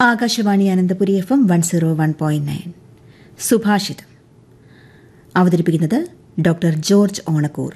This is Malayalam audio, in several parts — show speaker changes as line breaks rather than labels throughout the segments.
Akashvani Ananthapuri F M one zero one point nine സുഭാഷിതം അവതരിപ്പിക്കുന്നത് ഡോക്ടർ ജോർജ് ഓണക്കൂർ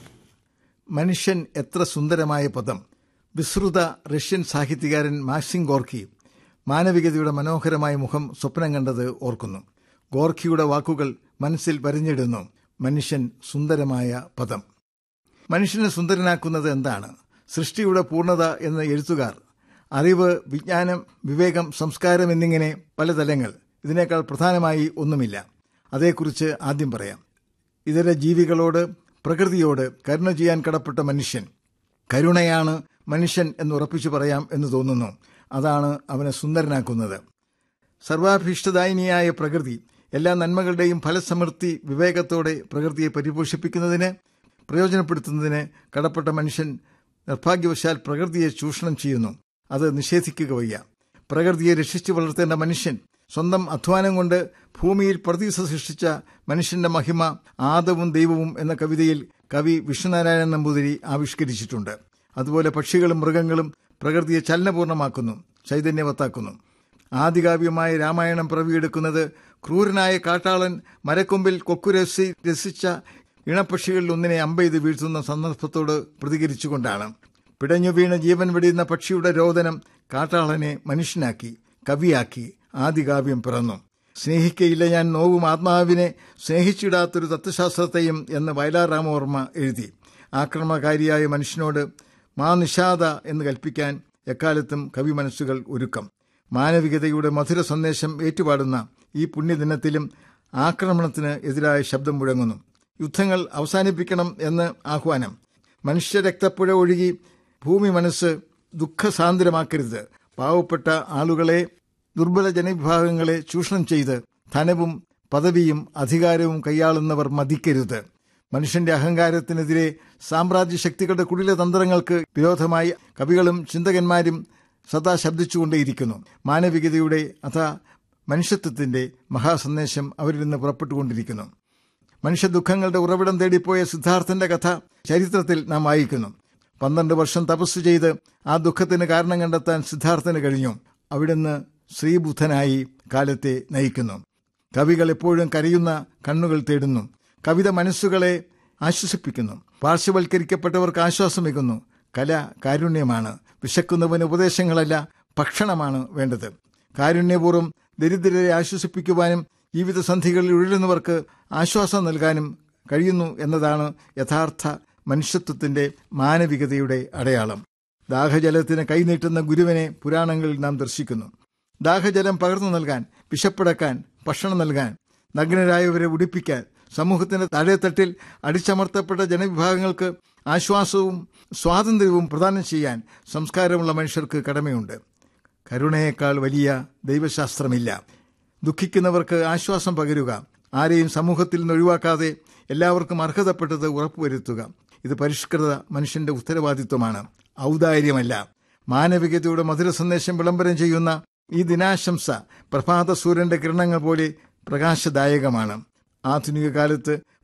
മനുഷ്യൻ എത്ര സുന്ദരമായ പദം വിസ്തൃത റഷ്യൻ സാഹിത്യകാരൻ മാക്സിം ഗോർക്കി മാനവികതയുടെ മനോഹരമായ മുഖം സ്വപ്നം കണ്ടത് ഓർക്കുന്നു ഗോർക്കിയുടെ വാക്കുകൾ മനസ്സിൽ വരഞ്ഞിടുന്നു മനുഷ്യൻ സുന്ദരമായ പദം മനുഷ്യനെ സുന്ദരനാക്കുന്നത് എന്താണ് സൃഷ്ടിയുടെ പൂർണ്ണത എന്ന എഴുത്തുകാർ അറിവ് വിജ്ഞാനം വിവേകം സംസ്കാരം എന്നിങ്ങനെ പല തലങ്ങൾ ഇതിനേക്കാൾ പ്രധാനമായി ഒന്നുമില്ല അതേക്കുറിച്ച് ആദ്യം പറയാം ഇതര ജീവികളോട് പ്രകൃതിയോട് കരുണ ചെയ്യാൻ കടപ്പെട്ട മനുഷ്യൻ കരുണയാണ് മനുഷ്യൻ എന്ന് ഉറപ്പിച്ചു പറയാം എന്ന് തോന്നുന്നു അതാണ് അവനെ സുന്ദരനാക്കുന്നത് സർവാഭീഷ്ടദായിനിയായ പ്രകൃതി എല്ലാ നന്മകളുടെയും ഫലസമൃദ്ധി വിവേകത്തോടെ പ്രകൃതിയെ പരിപോഷിപ്പിക്കുന്നതിന് പ്രയോജനപ്പെടുത്തുന്നതിന് കടപ്പെട്ട മനുഷ്യൻ നിർഭാഗ്യവശാൽ പ്രകൃതിയെ ചൂഷണം ചെയ്യുന്നു അത് നിഷേധിക്കുക വയ്യ പ്രകൃതിയെ രക്ഷിച്ചു വളർത്തേണ്ട മനുഷ്യൻ സ്വന്തം അധ്വാനം കൊണ്ട് ഭൂമിയിൽ പ്രതീസ സൃഷ്ടിച്ച മനുഷ്യന്റെ മഹിമ ആദവും ദൈവവും എന്ന കവിതയിൽ കവി വിഷ്ണുനാരായണൻ നമ്പൂതിരി ആവിഷ്കരിച്ചിട്ടുണ്ട് അതുപോലെ പക്ഷികളും മൃഗങ്ങളും പ്രകൃതിയെ ചലനപൂർണ്ണമാക്കുന്നു ചൈതന്യവത്താക്കുന്നു ആദികാവ്യമായ രാമായണം പിറവിയെടുക്കുന്നത് ക്രൂരനായ കാട്ടാളൻ മരക്കൊമ്പിൽ കൊക്കുരസി രസിച്ച ഇണപക്ഷികളിൽ ഒന്നിനെ അമ്പെയ്ത് വീഴ്ത്തുന്ന സന്ദർഭത്തോട് പ്രതികരിച്ചുകൊണ്ടാണ് പിടഞ്ഞു വീണ് ജീവൻ വെടിയുന്ന പക്ഷിയുടെ രോദനം കാട്ടാളനെ മനുഷ്യനാക്കി കവിയാക്കി ആദികാവ്യം പിറന്നു സ്നേഹിക്കയില്ല ഞാൻ നോവും ആത്മാവിനെ സ്നേഹിച്ചിടാത്തൊരു തത്വശാസ്ത്രത്തെയും എന്ന് വയലാർ രാമവർമ്മ എഴുതി ആക്രമണകാരിയായ മനുഷ്യനോട് മാ നിഷാദ എന്ന് കൽപ്പിക്കാൻ എക്കാലത്തും കവി മനസ്സുകൾ ഒരുക്കം മാനവികതയുടെ മധുര സന്ദേശം ഏറ്റുപാടുന്ന ഈ പുണ്യദിനത്തിലും ആക്രമണത്തിന് എതിരായ ശബ്ദം മുഴങ്ങുന്നു യുദ്ധങ്ങൾ അവസാനിപ്പിക്കണം എന്ന് ആഹ്വാനം മനുഷ്യരക്തപ്പുഴ ഒഴുകി ഭൂമി മനസ്സ് ദുഃഖസാന്ദ്രമാക്കരുത് പാവപ്പെട്ട ആളുകളെ ദുർബല ജനവിഭാഗങ്ങളെ ചൂഷണം ചെയ്ത് ധനവും പദവിയും അധികാരവും കൈയാളുന്നവർ മതിക്കരുത് മനുഷ്യന്റെ അഹങ്കാരത്തിനെതിരെ സാമ്രാജ്യ ശക്തികളുടെ കുടില തന്ത്രങ്ങൾക്ക് വിരോധമായി കവികളും ചിന്തകന്മാരും സദാ ശബ്ദിച്ചുകൊണ്ടേയിരിക്കുന്നു മാനവികതയുടെ അഥ മനുഷ്യത്വത്തിന്റെ മഹാസന്ദേശം അവരിൽ നിന്ന് പുറപ്പെട്ടുകൊണ്ടിരിക്കുന്നു മനുഷ്യ ദുഃഖങ്ങളുടെ ഉറവിടം തേടിപ്പോയ സിദ്ധാർത്ഥന്റെ കഥ ചരിത്രത്തിൽ നാം വായിക്കുന്നു പന്ത്രണ്ട് വർഷം തപസ് ചെയ്ത് ആ ദുഃഖത്തിന് കാരണം കണ്ടെത്താൻ സിദ്ധാർത്ഥന് കഴിഞ്ഞു അവിടുന്ന് ശ്രീബുദ്ധനായി കാലത്തെ നയിക്കുന്നു കവികൾ എപ്പോഴും കരയുന്ന കണ്ണുകൾ തേടുന്നു കവിത മനസ്സുകളെ ആശ്വസിപ്പിക്കുന്നു പാർശ്വവൽക്കരിക്കപ്പെട്ടവർക്ക് ആശ്വാസമേകുന്നു കല കാരുണ്യമാണ് വിശക്കുന്നവന് ഉപദേശങ്ങളല്ല ഭക്ഷണമാണ് വേണ്ടത് കാരുണ്യപൂർവ്വം ദരിദ്രരെ ആശ്വസിപ്പിക്കുവാനും ജീവിതസന്ധികളിൽ ഉഴലുന്നവർക്ക് ആശ്വാസം നൽകാനും കഴിയുന്നു എന്നതാണ് യഥാർത്ഥ മനുഷ്യത്വത്തിന്റെ മാനവികതയുടെ അടയാളം ദാഹജലത്തിന് കൈനീട്ടുന്ന ഗുരുവിനെ പുരാണങ്ങളിൽ നാം ദർശിക്കുന്നു ദാഹജലം പകർന്നു നൽകാൻ വിശപ്പടക്കാൻ ഭക്ഷണം നൽകാൻ നഗ്നരായവരെ ഉടിപ്പിക്കാൻ സമൂഹത്തിന്റെ താഴെത്തട്ടിൽ അടിച്ചമർത്തപ്പെട്ട ജനവിഭാഗങ്ങൾക്ക് ആശ്വാസവും സ്വാതന്ത്ര്യവും പ്രദാനം ചെയ്യാൻ സംസ്കാരമുള്ള മനുഷ്യർക്ക് കടമയുണ്ട് കരുണയേക്കാൾ വലിയ ദൈവശാസ്ത്രമില്ല ദുഃഖിക്കുന്നവർക്ക് ആശ്വാസം പകരുക ആരെയും സമൂഹത്തിൽ നിന്ന് ഒഴിവാക്കാതെ എല്ലാവർക്കും അർഹതപ്പെട്ടത് ഉറപ്പുവരുത്തുക ഇത് പരിഷ്കൃത മനുഷ്യന്റെ ഉത്തരവാദിത്വമാണ് ഔദാര്യമല്ല മാനവികതയുടെ മധുര സന്ദേശം വിളംബരം ചെയ്യുന്ന ഈ ദിനാശംസ പ്രഭാത സൂര്യന്റെ കിരണങ്ങൾ പോലെ പ്രകാശദായകമാണ് ആധുനിക കാലത്ത്